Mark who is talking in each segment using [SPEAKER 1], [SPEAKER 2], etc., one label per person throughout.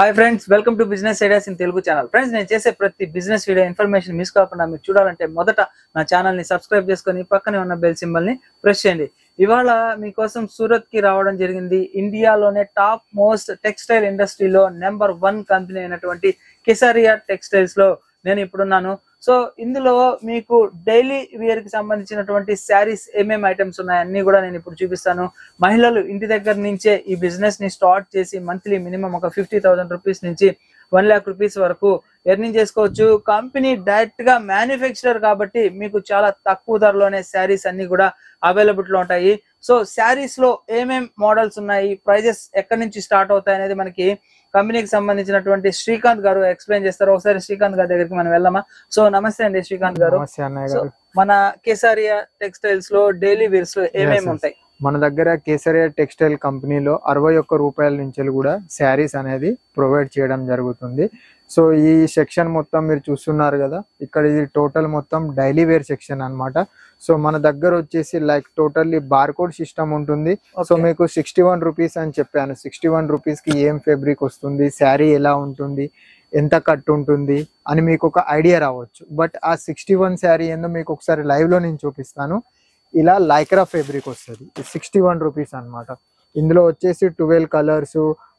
[SPEAKER 1] Hi friends welcome to business ideas in Telugu channel friends నేను చేసే ప్రతి బిజినెస్ వీడియో ఇన్ఫర్మేషన్ మిస్ కాకుండా మీరు చూడాలంటే మొదట నా ఛానల్ ని సబ్స్క్రైబ్ చేసుకొని పక్కనే ఉన్న బెల్ సింబల్ ని ప్రెస్ చేయండి ఇవాళ మీకోసం సూరత్ కి రావడం జరిగింది ఇండియాలోనే టాప్ మోస్ట్ టెక్స్టైల్ ఇండస్ట్రీలో నెంబర్ వన్ కంపెనీ అయినటువంటి కెసారియా టెక్స్టైల్స్ లో నేను ఇప్పుడున్నాను సో ఇందులో మీకు డైలీ వేర్ కి సంబంధించినటువంటి శారీస్ ఏమేమి ఐటమ్స్ ఉన్నాయి అన్ని కూడా నేను ఇప్పుడు చూపిస్తాను మహిళలు ఇంటి దగ్గర నుంచే ఈ బిజినెస్ ని స్టార్ట్ చేసి మంత్లీ మినిమం ఒక ఫిఫ్టీ థౌసండ్ రూపీస్ నుంచి వన్ ల్యాక్ రూపీస్ వరకు ఎర్నింగ్ చేసుకోవచ్చు కంపెనీ డైరెక్ట్ గా మ్యానుఫ్యాక్చరర్ కాబట్టి మీకు చాలా తక్కువ ధరలోనే శారీస్ అన్ని కూడా అవైలబుల్ లో ఉంటాయి సో శారీస్ లో ఏమేం మోడల్స్ ఉన్నాయి ప్రైజెస్ ఎక్కడి నుంచి స్టార్ట్ అవుతాయి అనేది మనకి కంపెనీకి సంబంధించినటువంటి శ్రీకాంత్ గారు ఎక్స్ప్లెయిన్ చేస్తారు ఒకసారి శ్రీకాంత్ గారి దగ్గరికి మనం వెళ్దామా సో నమస్తే అండి శ్రీకాంత్ గారు
[SPEAKER 2] నమస్తే అన్నయ్య
[SPEAKER 1] సో
[SPEAKER 2] గారు
[SPEAKER 1] మన కేసారియా టెక్స్టైల్స్ లో డైలీ వేర్స్ లో ఏమేమి
[SPEAKER 2] yes.
[SPEAKER 1] ఉంటాయి
[SPEAKER 2] మన దగ్గర కేసరియా టెక్స్టైల్ కంపెనీలో అరవై ఒక్క రూపాయల నుంచి కూడా శారీస్ అనేది ప్రొవైడ్ చేయడం జరుగుతుంది సో ఈ సెక్షన్ మొత్తం మీరు చూస్తున్నారు కదా ఇక్కడ ఇది టోటల్ మొత్తం డైలీ వేర్ సెక్షన్ అన్నమాట సో మన దగ్గర వచ్చేసి లైక్ టోటల్లీ బార్కోడ్ సిస్టమ్ ఉంటుంది సో
[SPEAKER 1] Okay.
[SPEAKER 2] మీకు సిక్స్టీ వన్ రూపీస్ అని చెప్పాను సిక్స్టీ వన్ రూపీస్ కి ఏం ఫెబ్రిక్ వస్తుంది శారీ ఎలా ఉంటుంది ఎంత కట్ ఉంటుంది అని మీకు ఒక ఐడియా రావచ్చు బట్ ఆ సిక్స్టీ వన్ శారీ ఏందో మీకు ఒకసారి లైవ్ లో నేను చూపిస్తాను ఇలా లైక్రా ఫెబ్రిక్ వస్తుంది సిక్స్టీ వన్ రూపీస్ అన్నమాట ఇందులో వచ్చేసి ట్వెల్వ్ కలర్స్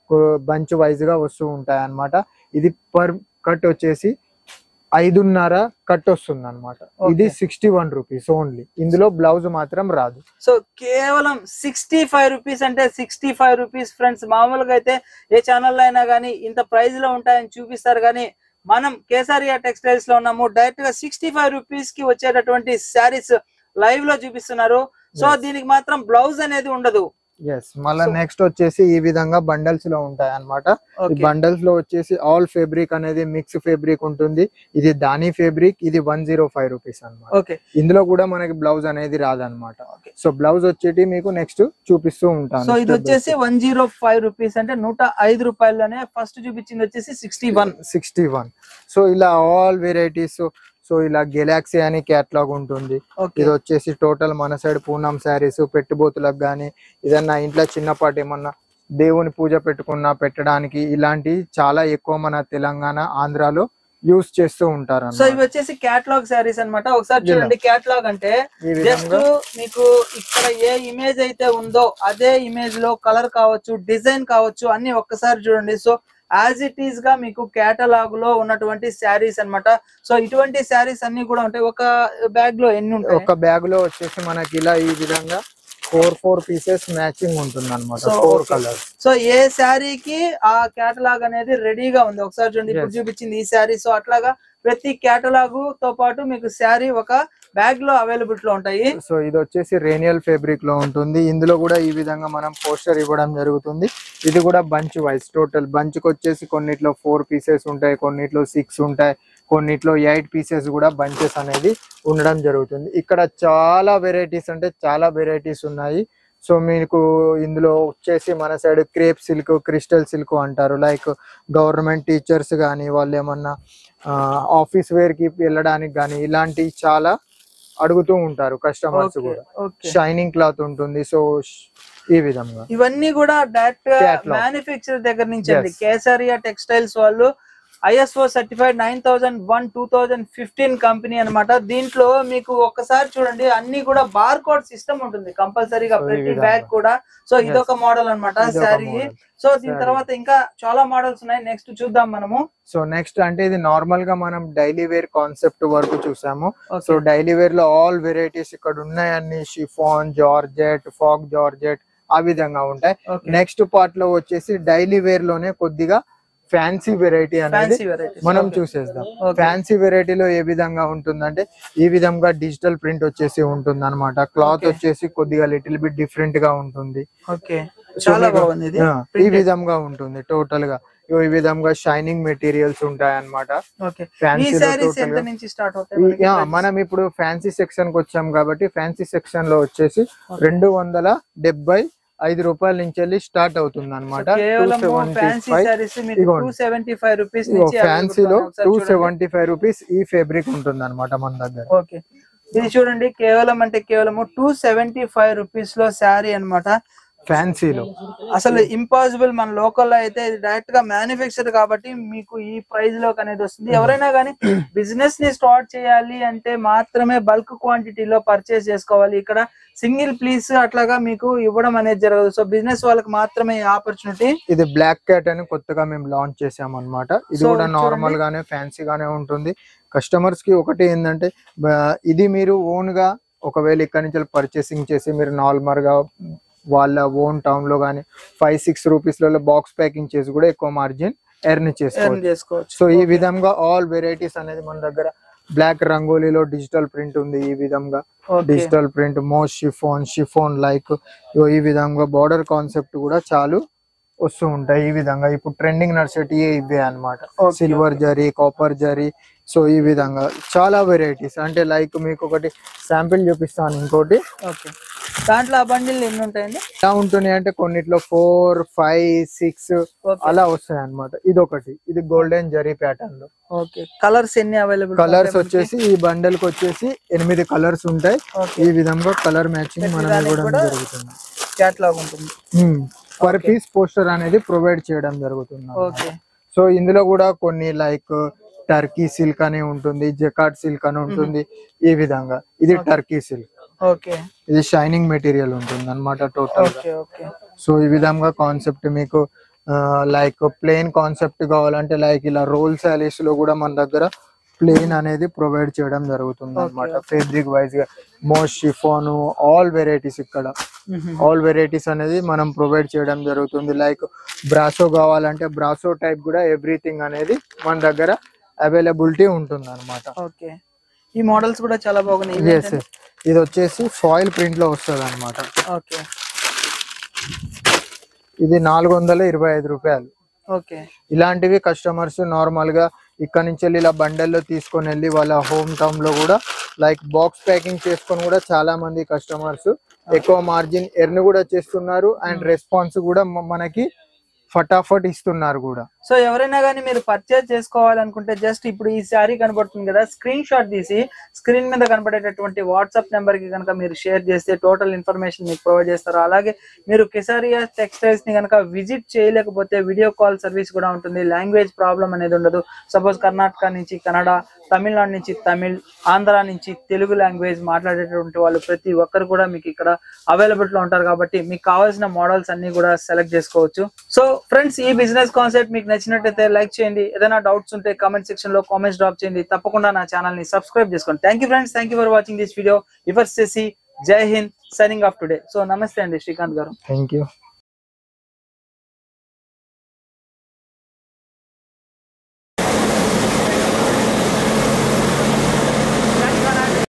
[SPEAKER 2] బంచ్ వైజ్ గా వస్తూ ఉంటాయి అన్నమాట ఇది పర్ కట్ వచ్చేసి ఐదున్నర కట్ వస్తుంది అనమాట ఇది
[SPEAKER 1] Okay.
[SPEAKER 2] Sixty one rupees only ఇందులో బ్లౌజ్ మాత్రం రాదు
[SPEAKER 1] సో కేవలం సిక్స్టీ ఫైవ్ రూపీస్ అంటే సిక్స్టీ ఫైవ్ రూపీస్ ఫ్రెండ్స్ మామూలుగా అయితే ఏ ఛానల్ అయినా కానీ ఇంత ప్రైస్ లో ఉంటాయని చూపిస్తారు కానీ మనం కేసారియా టెక్స్టైల్స్ లో ఉన్నాము డైరెక్ట్ గా సిక్స్టీ ఫైవ్ రూపీస్ కి వచ్చేటటువంటి శారీస్ లైవ్ లో చూపిస్తున్నారు సో
[SPEAKER 2] Yes.
[SPEAKER 1] దీనికి మాత్రం బ్లౌజ్ అనేది ఉండదు
[SPEAKER 2] ఎస్ మళ్ళీ
[SPEAKER 1] So-
[SPEAKER 2] నెక్స్ట్ వచ్చేసి ఈ విధంగా బండల్స్ లో ఉంటాయి అన్నమాట ఈ
[SPEAKER 1] Okay.
[SPEAKER 2] బండల్స్ లో వచ్చేసి ఆల్ ఫేబ్రిక్ అనేది మిక్స్ ఫేబ్రిక్ ఉంటుంది ఇది దాని ఫేబ్రిక్ ఇది వన్ జీరో ఫైవ్ రూపీస్ అనమాట
[SPEAKER 1] ఓకే
[SPEAKER 2] ఇందులో కూడా మనకి బ్లౌజ్ అనేది రాదనమాట
[SPEAKER 1] Okay.
[SPEAKER 2] సో బ్లౌజ్ వచ్చేటి మీకు నెక్స్ట్ చూపిస్తూ ఉంటాను
[SPEAKER 1] సో ఇది వచ్చేసి వన్ జీరో ఫైవ్ రూపీస్ అంటే నూట ఐదు రూపాయల్లోనే ఫస్ట్ చూపించింది వచ్చేసి sixty one
[SPEAKER 2] sixty one so ఇలా ఆల్ వెరైటీస్ సో ఇలా గెలాక్సీ అని క్యాట్లాగ్ ఉంటుంది
[SPEAKER 1] ఓకే
[SPEAKER 2] ఇది వచ్చేసి టోటల్ మన సైడ్ పూనం శారీస్ పెట్టుబోతులకు కానీ ఏదన్నా ఇంట్లో చిన్నపాటి ఏమన్నా దేవుని పూజ పెట్టుకున్నా పెట్టడానికి ఇలాంటి చాలా ఎక్కువ మన తెలంగాణ ఆంధ్రాలో యూస్ చేస్తూ ఉంటారు
[SPEAKER 1] సో
[SPEAKER 2] అన్నమాట.
[SPEAKER 1] ఇవి వచ్చేసి క్యాటలాగ్ శారీస్ అన్నమాట ఒకసారి
[SPEAKER 2] ఇలా.
[SPEAKER 1] చూడండి క్యాటలాగ్ అంటే
[SPEAKER 2] ఈ
[SPEAKER 1] జస్ట్
[SPEAKER 2] విధంగా
[SPEAKER 1] మీకు ఇక్కడ ఏ ఇమేజ్ అయితే ఉందో అదే ఇమేజ్ లో కలర్ కావచ్చు డిజైన్ కావచ్చు అన్ని ఒక్కసారి చూడండి సో యాజ్ ఇట్ ఈస్ గా మీకు కేటలాగ్ లో ఉన్నటువంటి శారీస్ అన్నమాట సో ఇటువంటి శారీస్ అన్ని కూడా ఉంటాయి ఒక బ్యాగ్ లో ఎన్ని ఉంటాయి
[SPEAKER 2] ఒక బ్యాగ్ లో వచ్చేసి మనకి ఇలా ఈ విధంగా ఫోర్ ఫోర్ పీసెస్ మ్యాచింగ్ ఉంటుంది అనమాట
[SPEAKER 1] So,
[SPEAKER 2] four
[SPEAKER 1] okay.
[SPEAKER 2] Colours
[SPEAKER 1] so ఏ శారీకి ఆ కేటలాగ్ అనేది రెడీగా ఉంది ఒకసారి చూడండి ఇప్పుడు
[SPEAKER 2] Yes.
[SPEAKER 1] చూపించింది ఈ శారీ సో అట్లాగా ప్రతి కేటలాగ్ తో పాటు మీకు శారీ ఒక బ్యాగ్ లో అవైలబుల్ లో ఉంటాయి
[SPEAKER 2] సో ఇది వచ్చేసి రేనియల్ ఫేబ్రిక్ లో ఉంటుంది ఇందులో కూడా ఈ విధంగా మనం పోస్టర్ ఇవ్వడం జరుగుతుంది ఇది కూడా బంచ్ వైజ్ టోటల్ బంచ్ కి వచ్చేసి కొన్నిట్లో ఫోర్ పీసెస్ ఉంటాయి కొన్నిట్లో సిక్స్ ఉంటాయి కొన్నిట్లో ఎయిట్ పీసెస్ కూడా బంచెస్ అనేది ఉండడం జరుగుతుంది ఇక్కడ చాలా వెరైటీస్ అంటే చాలా వెరైటీస్ ఉన్నాయి సో మీకు ఇందులో వచ్చేసి మన side crepe silk crystal silk అంటారు లైక్ గవర్నమెంట్ టీచర్స్ కానీ వాళ్ళు ఏమన్నా ఆఫీస్ వేర్ కి వెళ్ళడానికి కానీ ఇలాంటివి చాలా అడుగుతూ ఉంటారు కస్టమర్స్
[SPEAKER 1] ఓకే
[SPEAKER 2] కూడా
[SPEAKER 1] ఓకే
[SPEAKER 2] షైనింగ్ క్లాత్ ఉంటుంది సో ఈ విధంగా
[SPEAKER 1] ఇవన్నీ కూడా డైరెక్ట్ గా
[SPEAKER 2] Catalog.
[SPEAKER 1] మ్యానుఫ్యాక్చర్ దగ్గర నుంచి అండి
[SPEAKER 2] Yes.
[SPEAKER 1] కేసరియా టెక్స్టైల్స్ వాళ్ళు ISO certified nine thousand one two thousand fifteen company అనమాట దీంట్లో మీకు ఒక్కసారి చూడండి అన్ని కూడా బార్ కోడ్ సిస్టమ్ ఉంటుంది కంపల్సరీగా
[SPEAKER 2] So, ఈ
[SPEAKER 1] ప్రతి
[SPEAKER 2] విధంగా.
[SPEAKER 1] బ్యాగ్ కూడా సో ఇదొక మోడల్ అన్నమాట
[SPEAKER 2] ఇదొక
[SPEAKER 1] శారీ
[SPEAKER 2] model.
[SPEAKER 1] సో దీని
[SPEAKER 2] Saree.
[SPEAKER 1] తర్వాత ఇంకా చాలా మోడల్స్ ఉన్నాయి నెక్స్ట్ చూద్దాం మనము
[SPEAKER 2] సో నెక్స్ట్ అంటే ఇది నార్మల్ గా మనం డైలీ వేర్ కాన్సెప్ట్ వరకు చూసాము
[SPEAKER 1] Okay.
[SPEAKER 2] సో డైలీ వేర్ లో ఆల్ వెరైటీస్ ఇక్కడ ఉన్నాయన్ని షిఫాన్ జార్జెట్ ఫాక్ జార్జెట్ ఆ విధంగా ఉంటాయి
[SPEAKER 1] Okay.
[SPEAKER 2] నెక్స్ట్ పార్ట్ లో వచ్చేసి డైలీ వేర్ లోనే కొద్దిగా ఫ్యాన్సీ వెరైటీ అనేది
[SPEAKER 1] ఫ్యాన్సీ వెరైటీస్
[SPEAKER 2] మనం చూసేద్దాం
[SPEAKER 1] Okay.
[SPEAKER 2] ఫ్యాన్సీ వెరైటీలో ఏ విధంగా ఉంటుందంటే ఈ విధంగా డిజిటల్ ప్రింట్ వచ్చేసి ఉంటుంది అనమాట క్లాత్
[SPEAKER 1] Okay.
[SPEAKER 2] వచ్చేసి కొద్దిగా లిటిల్ బిట్ డిఫరెంట్ గా ఉంటుంది
[SPEAKER 1] ఓకే
[SPEAKER 2] So,
[SPEAKER 1] చాలా
[SPEAKER 2] మీకు-
[SPEAKER 1] బాగుంది ఇది
[SPEAKER 2] ఆ, ఈ
[SPEAKER 1] Printed.
[SPEAKER 2] విధంగా ఉంటుంది టోటల్ గా ఇగో ఈ విధంగా షైనింగ్ మెటీరియల్స్ ఉంటాయి అనమాట
[SPEAKER 1] ఓకే ఈ
[SPEAKER 2] ఫ్యాన్సీ
[SPEAKER 1] శారీస్ ఎంత నుంచి స్టార్ట్ అవుతాయి మనకి prices?
[SPEAKER 2] మనం ఇప్పుడు ఫ్యాన్సీ సెక్షన్ కి వచ్చాం కాబట్టి ఫ్యాన్సీ సెక్షన్ లో వచ్చేసి
[SPEAKER 1] Okay.
[SPEAKER 2] రెండు వందల డెబ్బై ఐదు రూపాయల నుంచి వెళ్ళి స్టార్ట్ అవుతుంది అనమాట
[SPEAKER 1] కేవలం ఫ్యాన్సీ సారీస్ మీకు
[SPEAKER 2] ఇదిగోండి.
[SPEAKER 1] టూ సెవెంటీ ఫైవ్ రూపీస్ నుంచి
[SPEAKER 2] ఫ్యాన్సీలో టూ సెవెంటీ ఫైవ్ రూపీస్ ఈ ఫేబ్రిక్ ఉంటుంది అనమాట మన దగ్గర
[SPEAKER 1] ఓకే ఇది చూడండి కేవలం అంటే కేవలం టూ సెవెంటీ ఫైవ్ రూపీస్ లో శారీ అన్నమాట
[SPEAKER 2] ఫ్యాన్సీలో
[SPEAKER 1] అసలు ఇంపాసిబుల్ మన లోకల్ అయితే ఇది డైరెక్ట్ గా మ్యానుఫ్యాక్చర్ కాబట్టి మీకు ఈ ప్రైస్ లోకి అనేది వస్తుంది ఎవరైనా కానీ బిజినెస్ ని స్టార్ట్ చేయాలి అంటే మాత్రమే బల్క్ క్వాంటిటీలో పర్చేస్ చేసుకోవాలి ఇక్కడ సింగిల్ పీస్ అట్లాగా మీకు ఇవ్వడం అనేది జరగదు సో బిజినెస్ వాళ్ళకి మాత్రమే ఆపర్చునిటీ
[SPEAKER 2] ఇది బ్లాక్ క్యాట్ అని కొత్తగా మేము లాంచ్ చేసాం అనమాట ఇది
[SPEAKER 1] So,
[SPEAKER 2] కూడా
[SPEAKER 1] చూడండి.
[SPEAKER 2] నార్మల్ గానే ఫ్యాన్సీ గానే ఉంటుంది కస్టమర్స్ కి ఒకటి ఏంటంటే బ- ఇది మీరు ఓన్ గా ఒకవేళ ఇక్కడ నుంచి పర్చేసింగ్ చేసి మీరు నార్మల్ గా వాళ్ళ ఓన్ టౌన్ లో గానీ ఫైవ్ సిక్స్ రూపీస్ లలో బాక్స్ ప్యాకింగ్ చేసి కూడా ఎక్కువ మార్జిన్ ఎర్న్
[SPEAKER 1] ఎర్న్
[SPEAKER 2] చేసుకోవచ్చు
[SPEAKER 1] చేసుకోవచ్చు
[SPEAKER 2] సో ఈ విధంగా ఆల్ వెరైటీస్ అనేది మన దగ్గర బ్లాక్ రంగోలీలో డిజిటల్ ప్రింట్ ఉంది ఈ విధంగా
[SPEAKER 1] Okay.
[SPEAKER 2] Digital print most chiffon chiffon like ఈ విధంగా బార్డర్ కాన్సెప్ట్ కూడా చాలు వస్తూ ఉంటాయి ఈ విధంగా ఇప్పుడు ట్రెండింగ్ నడిచేటి ఇవే అన్నమాట
[SPEAKER 1] Okay,
[SPEAKER 2] silver zari copper zari so ఈ విధంగా చాలా వెరైటీస్ అంటే లైక్ మీకు ఒకటి శాంపిల్ చూపిస్తాను ఇంకోటి
[SPEAKER 1] ఓకే దాంట్లో ఆ బండిల్ ఎన్ని ఉంటాయండి
[SPEAKER 2] ఎలా ఉంటున్నాయి అంటే కొన్నిట్లో ఫోర్ ఫైవ్ సిక్స్
[SPEAKER 1] Okay.
[SPEAKER 2] అలా వస్తాయి అన్నమాట ఇది ఒకటి ఇది గోల్డెన్ జరీ ప్యాటర్న్ లో
[SPEAKER 1] ఓకే కలర్స్ ఎన్ని అవైలబుల్
[SPEAKER 2] కలర్స్ వచ్చేసి ఈ బండల్ కి వచ్చేసి ఎనిమిది కలర్స్ ఉంటాయి
[SPEAKER 1] Okay.
[SPEAKER 2] ఈ విధంగా కలర్ మ్యాచింగ్ మనం
[SPEAKER 1] ప్రతిదానికి
[SPEAKER 2] ఇవ్వడం
[SPEAKER 1] కూడా
[SPEAKER 2] జరుగుతుంది
[SPEAKER 1] క్యాట్లాగ్ ఉంటుంది
[SPEAKER 2] పర్ పీస్ పోస్టర్ అనేది ప్రొవైడ్ చేయడం జరుగుతుంది
[SPEAKER 1] ఓకే
[SPEAKER 2] సో ఇందులో కూడా కొన్ని లైక్ టర్కీ సిల్క్ అని ఉంటుంది జకాట్ సిల్క్ అని ఉంటుంది ఈ విధంగా ఇది టర్కీ సిల్క్
[SPEAKER 1] ఓకే
[SPEAKER 2] ఇది షైనింగ్ మెటీరియల్ ఉంటుంది అనమాట టోటల్
[SPEAKER 1] ఓకే ఓకే
[SPEAKER 2] సో ఈ విధంగా కాన్సెప్ట్ మీకు లైక్ ప్లేన్ కాన్సెప్ట్ కావాలంటే లైక్ ఇలా రోల్ శారీస్ లో కూడా మన దగ్గర ప్లేన్ అనేది ప్రొవైడ్ చేయడం జరుగుతుంది అనమాట ఫేబ్రిక్ వైజ్ గా మోస్ట్ షిఫోన్ ఆల్ వెరైటీస్ ఇక్కడ ఆల్ వెరైటీస్ అనేది మనం ప్రొవైడ్ చేయడం జరుగుతుంది లైక్ బ్రాసో కావాలంటే బ్రాసో టైప్ కూడా ఎవ్రీథింగ్ అనేది మన దగ్గర అవైలబిలిటీ ఉంటుంది అనమాట
[SPEAKER 1] ఓకే ఈ మోడల్స్ కూడా చాలా బాగున్నాయి ఇవి
[SPEAKER 2] ఎస్ ఇది వచ్చేసి ఫాయిల్ ప్రింట్ లో వస్తుంది అనమాట
[SPEAKER 1] ఓకే
[SPEAKER 2] ఇది నాలుగు వందల ఇరవై ఐదు రూపాయలు
[SPEAKER 1] ఓకే
[SPEAKER 2] ఇలాంటివి కస్టమర్స్ నార్మల్ గా ఇక్కడ నుంచి వెళ్ళి ఇలా బండల్లో తీసుకొని వెళ్ళి వాళ్ళ హోమ్ టౌన్ లో కూడా లైక్ బాక్స్ ప్యాకింగ్ చేసుకొని కూడా చాలా మంది కస్టమర్స్ ఎక్కువ మార్జిన్ ఎర్న్ కూడా చేస్తున్నారు అండ్ రెస్పాన్స్ కూడా మ- మనకి ఫటాఫట్ ఇస్తున్నారు కూడా
[SPEAKER 1] సో ఎవరైనా కానీ మీరు పర్చేజ్ చేసుకోవాలనుకుంటే జస్ట్ ఇప్పుడు ఈ శారీ కనబడుతుంది కదా స్క్రీన్ షాట్ తీసి స్క్రీన్ మీద కనబడేటటువంటి వాట్సాప్ నెంబర్ కి కనుక మీరు షేర్ చేస్తే టోటల్ ఇన్ఫర్మేషన్ మీకు ప్రొవైడ్ చేస్తారు అలాగే మీరు కెసారియా టెక్స్టైల్స్ ని కనుక విజిట్ చేయలేకపోతే వీడియో కాల్ సర్వీస్ కూడా ఉంటుంది లాంగ్వేజ్ ప్రాబ్లం అనేది ఉండదు సపోజ్ కర్ణాటక నుంచి కన్నడ తమిళనాడు నుంచి తమిళ్ ఆంధ్ర నుంచి తెలుగు లాంగ్వేజ్ మాట్లాడేటటువంటి వాళ్ళు ప్రతి ఒక్కరు కూడా మీకు ఇక్కడ అవైలబుల్ లో ఉంటారు కాబట్టి మీకు కావాల్సిన మోడల్స్ అన్ని కూడా సెలెక్ట్ చేసుకోవచ్చు సో ఫ్రెండ్స్ ఈ బిజినెస్ కాన్సెప్ట్ మీకు నచ్చినట్టయితే లైక్ చేయండి ఏదైనా డౌట్స్ ఉంటే కామెంట్ సెక్షన్ లో కామెంట్స్ డ్రాప్ చేయండి తప్పకుండా నా ఛానల్ ని సబ్స్క్రైబ్ చేసుకోండి thank you friends thank you for watching this video ఇఫర్ చేసి జై Hind signing off today so నమస్తే అండి శ్రీకాంత్ గారు
[SPEAKER 2] థ్యాంక్ యూ